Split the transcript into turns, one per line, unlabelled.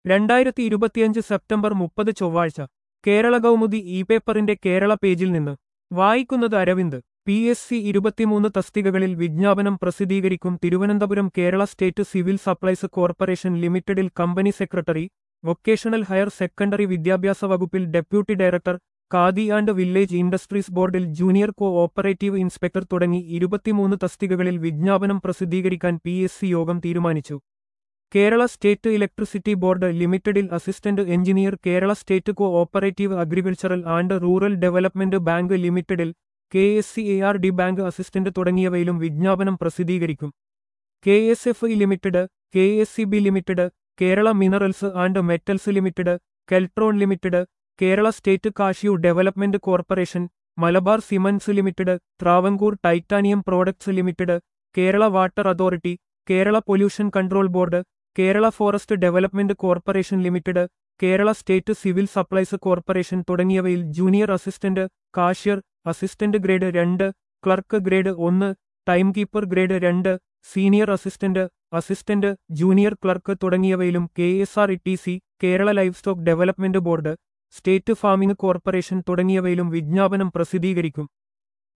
രണ്ടായിരത്തി ഇരുപത്തിയഞ്ച് സെപ്റ്റംബർ മുപ്പത് ചൊവ്വാഴ്ച കേരള കൗമുദി ഇ പേപ്പറിന്റെ കേരള പേജിൽ നിന്ന് വായിക്കുന്നത് അരവിന്ദ് പി എസ് സി ഇരുപത്തിമൂന്ന് തസ്തികകളിൽ വിജ്ഞാപനം പ്രസിദ്ധീകരിക്കും Thiruvananthapuram Kerala state civil supplies corporation ലിമിറ്റഡിൽ company secretary vocational higher secondary വിദ്യാഭ്യാസ വകുപ്പിൽ deputy director Khadi and village industries ബോർഡിൽ ജൂനിയർ കോ ഓപ്പറേറ്റീവ് ഇൻസ്പെക്ടർ തുടങ്ങി ഇരുപത്തിമൂന്ന് തസ്തികകളിൽ വിജ്ഞാപനം പ്രസിദ്ധീകരിക്കാൻ പി എസ് സി യോഗം തീരുമാനിച്ചു കേരള സ്റ്റേറ്റ് ഇലക്ട്രിസിറ്റി ബോർഡ് ലിമിറ്റഡിൽ assistant engineer Kerala state co operative agricultural and rural development bank ലിമിറ്റഡിൽ K S C A R D bank assistant തുടങ്ങിയവയിലും വിജ്ഞാപനം പ്രസിദ്ധീകരിക്കും K S F E limited K S C B limited Kerala minerals and metals limited Keltron limited Kerala state cashew development corporation Malabar cements limited Travancore titanium products limited Kerala water authority Kerala pollution control board Kerala forest development corporation limited Kerala state civil supplies corporation തുടങ്ങിയവയിൽ junior assistant cashier assistant grade രണ്ട് clerk grade ഒന്ന് time keeper grade രണ്ട് senior assistant assistant junior clerk തുടങ്ങിയവയിലും K S R E T C Kerala life stock development board state farming corporation തുടങ്ങിയവയിലും വിജ്ഞാപനം പ്രസിദ്ധീകരിക്കും